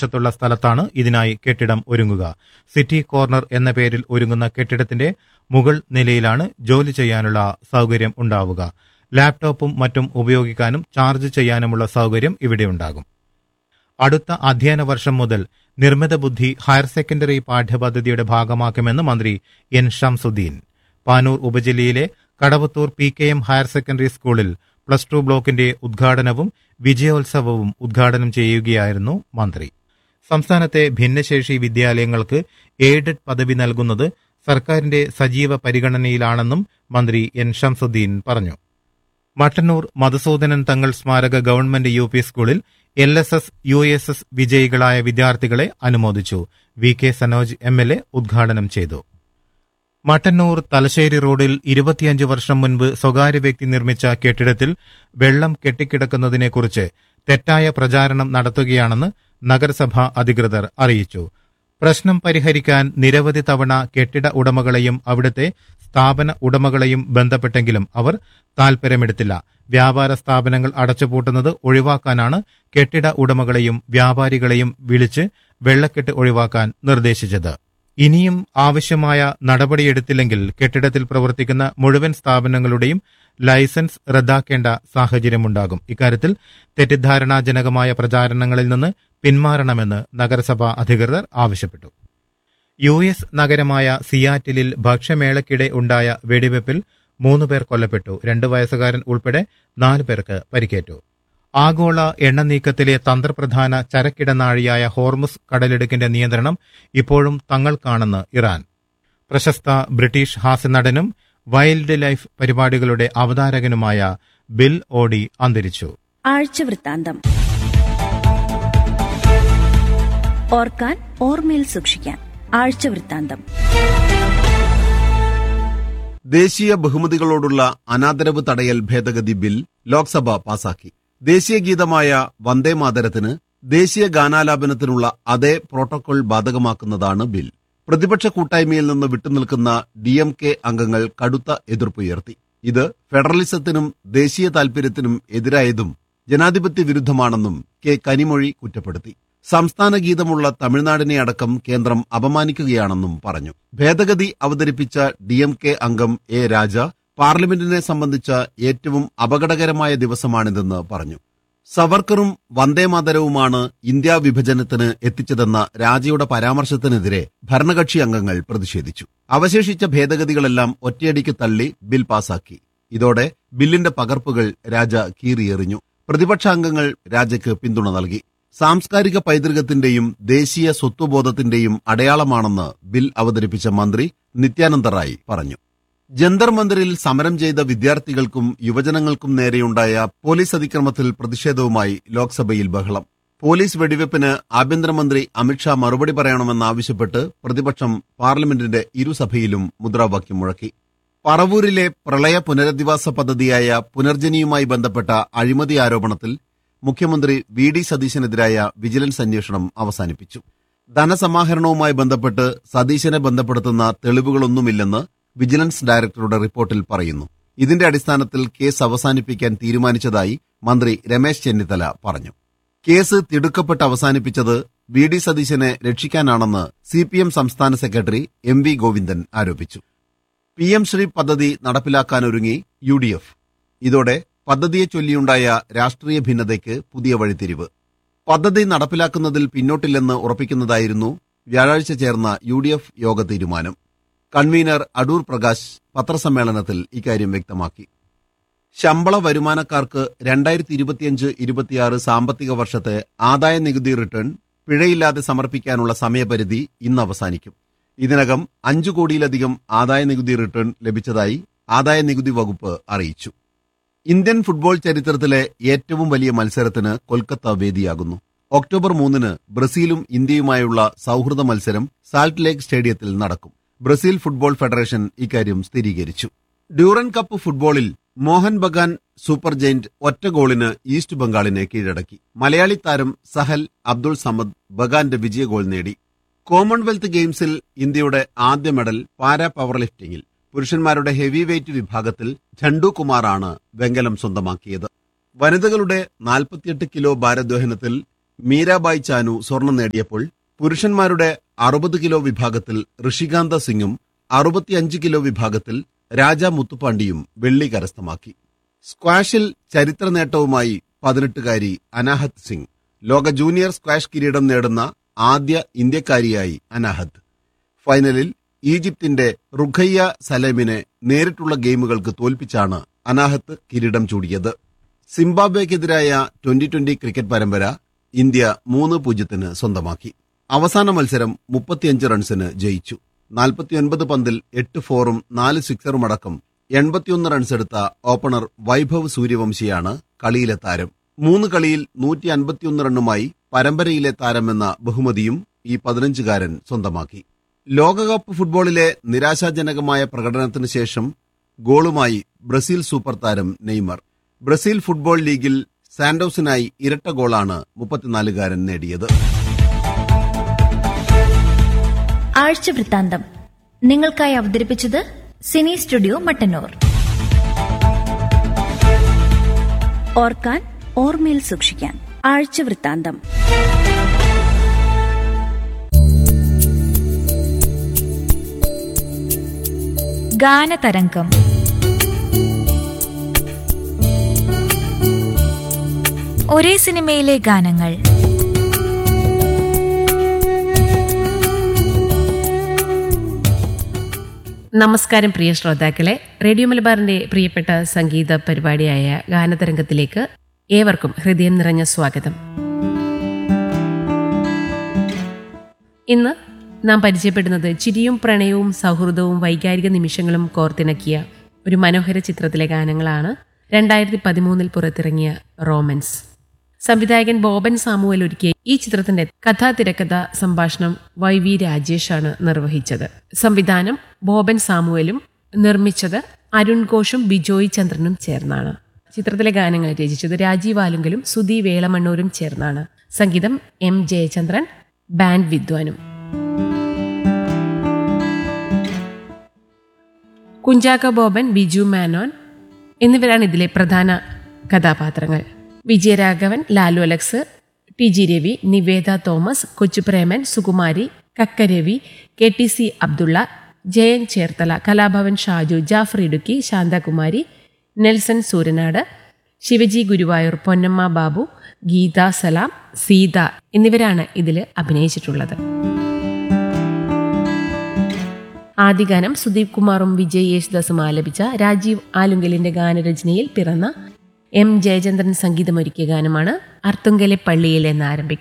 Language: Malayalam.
വശത്തുള്ള സ്ഥലത്താണ് ഇതിനായി കെട്ടിടം ഒരുങ്ങുക സിറ്റി കോർണർ എന്ന പേരിൽ ഒരുങ്ങുന്ന കെട്ടിടത്തിന്റെ മുകൾ നിലയിലാണ് ജോലി ചെയ്യാനുള്ള സൗകര്യം ഉണ്ടാവുക ലാപ്ടോപ്പും മറ്റും ഉപയോഗിക്കാനും ചാർജ് ചെയ്യാനുമുള്ള സൗകര്യം ഇവിടെയുണ്ടാകും അടുത്ത അധ്യയന വർഷം മുതൽ നിർമ്മിത ബുദ്ധി ഹയർ സെക്കൻഡറി പാഠ്യപദ്ധതിയുടെ ഭാഗമാക്കുമെന്ന് മന്ത്രി എൻ ഷംസുദ്ദീൻ പാനൂർ ഉപജില്ലയിലെ Kadavathur P K M higher secondary സ്കൂളിൽ പ്ലസ് ടു ബ്ലോക്കിന്റെ ഉദ്ഘാടനവും വിജയോത്സവവും ഉദ്ഘാടനം ചെയ്യുകയായിരുന്നു മന്ത്രി സംസ്ഥാനത്തെ ഭിന്നശേഷി വിദ്യാലയങ്ങൾക്ക് എയ്ഡഡ് പദവി നൽകുന്നത് സർക്കാരിന്റെ സജീവ പരിഗണനയിലാണെന്നും മന്ത്രി എൻ ഷംസുദ്ദീൻ പറഞ്ഞു മട്ടന്നൂർ മധുസൂദനൻ തങ്ങൾ സ്മാരക ഗവൺമെന്റ് യു പി സ്കൂളിൽ L S S U S S വിജയികളായ വിദ്യാർത്ഥികളെ അനുമോദിച്ചു V K Sanoj M L A ഉദ്ഘാടനം ചെയ്തു മട്ടന്നൂർ തലശ്ശേരി റോഡിൽ ഇരുപത്തിയഞ്ച് വർഷം മുൻപ് സ്വകാര്യ വ്യക്തി നിർമ്മിച്ച കെട്ടിടത്തിൽ വെള്ളം കെട്ടിക്കിടക്കുന്നതിനെക്കുറിച്ച് തെറ്റായ പ്രചാരണം നടത്തുകയാണെന്ന് നഗരസഭ അധികൃതർ അറിയിച്ചു പ്രശ്നം പരിഹരിക്കാൻ നിരവധി തവണ കെട്ടിട ഉടമകളെയും അവിടുത്തെ സ്ഥാപന ഉടമകളെയും ബന്ധപ്പെട്ടെങ്കിലും അവർ താൽപര്യമെടുത്തില്ല വ്യാപാര സ്ഥാപനങ്ങൾ അടച്ചുപൂട്ടുന്നത് ഒഴിവാക്കാനാണ് കെട്ടിട ഉടമകളെയും വ്യാപാരികളെയും വിളിച്ച് വെള്ളക്കെട്ട് ഒഴിവാക്കാൻ നിർദ്ദേശിച്ചത് ഇനിയും ആവശ്യമായ നടപടിയെടുത്തില്ലെങ്കിൽ കെട്ടിടത്തിൽ പ്രവർത്തിക്കുന്ന മുഴുവൻ സ്ഥാപനങ്ങളുടെയും ലൈസൻസ് റദ്ദാക്കേണ്ട സാഹചര്യമുണ്ടാകും ഇക്കാര്യത്തിൽ തെറ്റിദ്ധാരണാജനകമായ പ്രചാരണങ്ങളിൽ നിന്ന് പിന്മാറണമെന്ന് നഗരസഭാ അധികൃതർ ആവശ്യപ്പെട്ടു യു എസ് നഗരമായ സിയാറ്റിലിൽ ഭക്ഷ്യമേളയ്ക്കിടെ ഉണ്ടായ വെടിവെപ്പിൽ മൂന്ന് പേർ കൊല്ലപ്പെട്ടു രണ്ട് വയസ്സുകാരൻ ഉൾപ്പെടെ നാല് പേർക്ക് പരിക്കേറ്റു ആഗോള എണ്ണ നീക്കത്തിലെ തന്ത്രപ്രധാന ചരക്കിടനാഴിയായ ഹോർമുസ് കടലിടുക്കിന്റെ നിയന്ത്രണം ഇപ്പോഴും തങ്ങൾക്കാണെന്ന് ഇറാൻ പ്രശസ്ത ബ്രിട്ടീഷ് ഹാസ്യനടനും വൈൽഡ് ലൈഫ് പരിപാടികളുടെ അവതാരകനുമായ ബിൽ ഓഡി അന്തരിച്ചു ആഴ്ചവൃത്താന്തം ഓർക്കാൻ ഓർമ്മയിൽ സൂക്ഷിക്കാൻ ആഴ്ചവൃത്താന്തം ദേശീയ ബഹുമതികളോടുള്ള അനാദരവ് തടയൽ ഭേദഗതി ബിൽ ലോക്സഭ പാസാക്കി ദേശീയ ഗീതമായ വന്ദേ മാതരത്തിന് ദേശീയ ഗാനാലാപനത്തിനുള്ള അതേ പ്രോട്ടോകോൾ ബാധകമാക്കുന്നതാണ് ബിൽ പ്രതിപക്ഷ കൂട്ടായ്മയിൽ നിന്ന് വിട്ടുനിൽക്കുന്ന ഡി എം കെ അംഗങ്ങൾ കടുത്ത എതിർപ്പുയർത്തി ഇത് ഫെഡറലിസത്തിനും ദേശീയ താൽപര്യത്തിനും എതിരായതും ജനാധിപത്യ വിരുദ്ധമാണെന്നും കെ കനിമൊഴി കുറ്റപ്പെടുത്തി സംസ്ഥാന ഗീതമുള്ള തമിഴ്നാടിനെ അടക്കം കേന്ദ്രം അപമാനിക്കുകയാണെന്നും പറഞ്ഞു ഭേദഗതി അവതരിപ്പിച്ച ഡി എം കെ അംഗം എ രാജ പാർലമെന്റിനെ സംബന്ധിച്ച ഏറ്റവും അപകടകരമായ ദിവസമാണിതെന്ന് പറഞ്ഞു സവർക്കറും വന്ദേമാതരവുമാണ് ഇന്ത്യാ വിഭജനത്തിന് എത്തിച്ചതെന്ന രാജയുടെ പരാമർശത്തിനെതിരെ ഭരണകക്ഷി അംഗങ്ങൾ പ്രതിഷേധിച്ചു അവശേഷിച്ച ഭേദഗതികളെല്ലാം ഒറ്റയടിക്ക് തള്ളി ബിൽ പാസാക്കി ഇതോടെ ബില്ലിന്റെ പകർപ്പുകൾ രാജ കീറിയെറിഞ്ഞു പ്രതിപക്ഷാംഗങ്ങൾ രാജയ്ക്ക് പിന്തുണ നൽകി സാംസ്കാരിക പൈതൃകത്തിന്റെയും ദേശീയ സ്വത്വബോധത്തിന്റെയും അടയാളമാണെന്ന് ബിൽ അവതരിപ്പിച്ച മന്ത്രി നിത്യാനന്ദ റായ് പറഞ്ഞു ജന്തർ മന്ദിറിൽ സമരം ചെയ്ത വിദ്യാർത്ഥികൾക്കും യുവജനങ്ങൾക്കും നേരെയുണ്ടായ പോലീസ് അതിക്രമത്തിൽ പ്രതിഷേധവുമായി ലോക്സഭയിൽ ബഹളം പോലീസ് വെടിവെപ്പിന് ആഭ്യന്തരമന്ത്രി അമിത്ഷാ മറുപടി പറയണമെന്നാവശ്യപ്പെട്ട് പ്രതിപക്ഷം പാർലമെന്റിന്റെ ഇരുസഭയിലും മുദ്രാവാക്യം മുഴക്കി പറവൂരിലെ പ്രളയ പുനരധിവാസ പദ്ധതിയായ പുനർജനിയുമായി ബന്ധപ്പെട്ട അഴിമതി ആരോപണത്തിൽ മുഖ്യമന്ത്രി വി ഡി സതീശനെതിരായ വിജിലൻസ് അന്വേഷണം അവസാനിപ്പിച്ചു ധനസമാഹരണവുമായി ബന്ധപ്പെട്ട് സതീശനെ ബന്ധപ്പെടുത്തുന്ന തെളിവുകളൊന്നുമില്ലെന്ന് വിജിലൻസ് ഡയറക്ടറുടെ റിപ്പോർട്ടിൽ പറയുന്നു ഇതിന്റെ അടിസ്ഥാനത്തിൽ കേസ് അവസാനിപ്പിക്കാൻ തീരുമാനിച്ചതായി മന്ത്രി രമേശ് ചെന്നിത്തല പറഞ്ഞു കേസ് തിടുക്കപ്പെട്ട് അവസാനിപ്പിച്ചത് വി ഡി സതീശനെ രക്ഷിക്കാനാണെന്ന് സി പി എം സംസ്ഥാന സെക്രട്ടറി എം വി ഗോവിന്ദൻ ആരോപിച്ചു പി എം ശ്രീ പദ്ധതി നടപ്പിലാക്കാനൊരുങ്ങി യു ഡി എഫ് ഇതോടെ പദ്ധതിയെ ചൊല്ലിയുണ്ടായ രാഷ്ട്രീയ ഭിന്നതയ്ക്ക് പുതിയ വഴിത്തിരിവ് പദ്ധതി നടപ്പിലാക്കുന്നതിൽ പിന്നോട്ടില്ലെന്ന് ഉറപ്പിക്കുന്നതായിരുന്നു വ്യാഴാഴ്ച ചേർന്ന യു ഡി എഫ് യോഗ തീരുമാനം കൺവീനർ അടൂർ പ്രകാശ് പത്രസമ്മേളനത്തിൽ ഇക്കാര്യം വ്യക്തമാക്കി ശമ്പള വരുമാനക്കാർക്ക് രണ്ടായിരത്തി ഇരുപത്തിയഞ്ച് ഇരുപത്തിയാറ് സാമ്പത്തിക വർഷത്തെ ആദായ നികുതി റിട്ടേൺ പിഴയില്ലാതെ സമർപ്പിക്കാനുള്ള സമയപരിധി ഇന്ന് അവസാനിക്കും ഇതിനകം അഞ്ചു കോടിയിലധികം ആദായ നികുതി റിട്ടേൺ ലഭിച്ചതായി ആദായ നികുതി വകുപ്പ് അറിയിച്ചു ഇന്ത്യൻ ഫുട്ബോൾ ചരിത്രത്തിലെ ഏറ്റവും വലിയ മത്സരത്തിന് കൊൽക്കത്ത വേദിയാകുന്നു ഒക്ടോബർ മൂന്നിന് ബ്രസീലും ഇന്ത്യയുമായുള്ള സൗഹൃദ മത്സരം സാൾട്ട് ലേക്ക് സ്റ്റേഡിയത്തിൽ നടക്കും ബ്രസീൽ ഫുട്ബോൾ ഫെഡറേഷൻ ഇക്കാര്യം സ്ഥിരീകരിച്ചു ഡ്യൂറൻ കപ്പ് ഫുട്ബോളിൽ മോഹൻ ബഗാൻ സൂപ്പർ ജയിന്റ് ഒറ്റ ഗോളിന് ഈസ്റ്റ് ബംഗാളിനെ കീഴടക്കി മലയാളി താരം സഹൽ അബ്ദുൾ സമദ് ബഗാന്റെ വിജയ ഗോൾ നേടി കോമൺവെൽത്ത് ഗെയിംസിൽ ഇന്ത്യയുടെ ആദ്യ മെഡൽ പാരാ പവർ ലിഫ്റ്റിംഗിൽ പുരുഷന്മാരുടെ ഹെവി വെയ്റ്റ് വിഭാഗത്തിൽ ഝണ്ടു കുമാറാണ് വെങ്കലം സ്വന്തമാക്കിയത് വനിതകളുടെ 48 കിലോ ഭാരോദ്വഹനത്തിൽ മീരാബായ് ചാനു സ്വർണം നേടിയപ്പോൾ പുരുഷന്മാരുടെ അറുപത് കിലോ വിഭാഗത്തിൽ ഋഷികാന്ത സിംഗും അറുപത്തിയഞ്ച് കിലോ വിഭാഗത്തിൽ രാജ മുത്തുപാണ്ടിയും വെള്ളി കരസ്ഥമാക്കി സ്ക്വാഷിൽ ചരിത്ര നേട്ടവുമായി പതിനെട്ടുകാരി അനാഹത് സിംഗ് ലോക ജൂനിയർ സ്ക്വാഷ് കിരീടം നേടുന്ന ആദ്യ ഇന്ത്യക്കാരിയായി അനാഹത് ഫൈനലിൽ ഈജിപ്തിന്റെ റുഖയ്യ സലേമിനെ നേരിട്ടുള്ള ഗെയിമുകൾക്ക് തോൽപ്പിച്ചാണ് അനാഹത്ത് കിരീടം ചൂടിയത് സിംബാബ്വേക്കെതിരായ ട്വന്റി ട്വന്റി ക്രിക്കറ്റ് പരമ്പര ഇന്ത്യ മൂന്ന് പൂജ്യത്തിന് സ്വന്തമാക്കി അവസാന മത്സരം മുപ്പത്തിയഞ്ച് റൺസിന് ജയിച്ചു നാൽപ്പത്തിയൊൻപത് പന്തിൽ എട്ട് ഫോറും നാല് സിക്സറുമടക്കം എൺപത്തിയൊന്ന് റൺസ് എടുത്ത ഓപ്പണർ വൈഭവ് സൂര്യവംശിയാണ് കളിയിലെ താരം മൂന്ന് കളിയിൽ നൂറ്റി അൻപത്തിയൊന്ന് റണ്ണുമായി പരമ്പരയിലെ താരമെന്ന ബഹുമതിയും ഈ പതിനഞ്ചുകാരൻ സ്വന്തമാക്കി ലോകകപ്പ് ഫുട്ബോളിലെ നിരാശാജനകമായ പ്രകടനത്തിന് ശേഷം ഗോളുമായി ബ്രസീൽ സൂപ്പർ താരം നെയ്മർ ബ്രസീൽ ഫുട്ബോൾ ലീഗിൽ സാന്റോസിനായി ഇരട്ട ഗോളാണ് മുപ്പത്തിനാലുകാരൻ നേടിയത് ആഴ്ച വൃത്താന്തം നിങ്ങൾക്കായി അവതരിപ്പിച്ചത് സിനി സ്റ്റുഡിയോ മട്ടന്നൂർ ഓർക്കാൻ ഓർമ്മയിൽ സൂക്ഷിക്കാൻ ആഴ്ച വൃത്താന്തം ഗാനതരംഗം ഒരേ സിനിമയിലെ ഗാനങ്ങൾ നമസ്കാരം പ്രിയ ശ്രോതാക്കളെ റേഡിയോ മലബാറിന്റെ പ്രിയപ്പെട്ട സംഗീത പരിപാടിയായ ഗാനതരംഗത്തിലേക്ക് ഏവർക്കും ഹൃദയം നിറഞ്ഞ സ്വാഗതം ഇന്ന് നാം പരിചയപ്പെടുന്നത് ചിരിയും പ്രണയവും സൗഹൃദവും വൈകാരിക നിമിഷങ്ങളും കോർത്തിണക്കിയ ഒരു മനോഹര ചിത്രത്തിലെ ഗാനങ്ങളാണ് രണ്ടായിരത്തി പതിമൂന്നിൽ പുറത്തിറങ്ങിയ റോമൻസ് സംവിധായകൻ ബോബൻ സാമുവൽ ഒരുക്കിയ ഈ ചിത്രത്തിന്റെ കഥാ തിരക്കഥ സംഭാഷണം വൈ വി രാജേഷാണ് നിർവഹിച്ചത് സംവിധാനം ബോബൻ സാമുവലും നിർമ്മിച്ചത് അരുൺ ഘോഷും ബിജോയ് ചന്ദ്രനും ചേർന്നാണ് ചിത്രത്തിലെ ഗാനങ്ങൾ രചിച്ചത് രാജീവ് ആലുങ്കലും സുധി വേളമണ്ണൂരും ചേർന്നാണ് സംഗീതം എം ജയചന്ദ്രൻ ബാൻഡ് വിദ്വാനും കുഞ്ചാക്ക ബോബൻ ബിജു മാനോൻ എന്നിവരാണ് ഇതിലെ പ്രധാന കഥാപാത്രങ്ങൾ Vijayaraghavan Lalu Alex T G Ravi Niveda Thomas Kochupreman Sukumari Kakkaravi K T C Abdulla Jayan Cherthala Kalabhavan Shaju Jaffar Idukki Santhakumari Nelson Sooranad Sivaji Guruvayur Ponnamma Babu Geetha Salam Seetha എന്നിവരാണ് ഇതിൽ അഭിനയിച്ചിട്ടുള്ളത് ആദ്യഗാനം സുദീപ് കുമാറും വിജയ് യേശുദാസും ആലപിച്ച രാജീവ് ആലുങ്കലിന്റെ ഗാനരചനയിൽ പിറന്ന എം ജയചന്ദ്രൻ സംഗീതമൊരുക്കിയ ഗാനമാണ് അർത്തുങ്കലെ പള്ളിയിൽ എന്ന് ആരംഭിക്കുന്നത്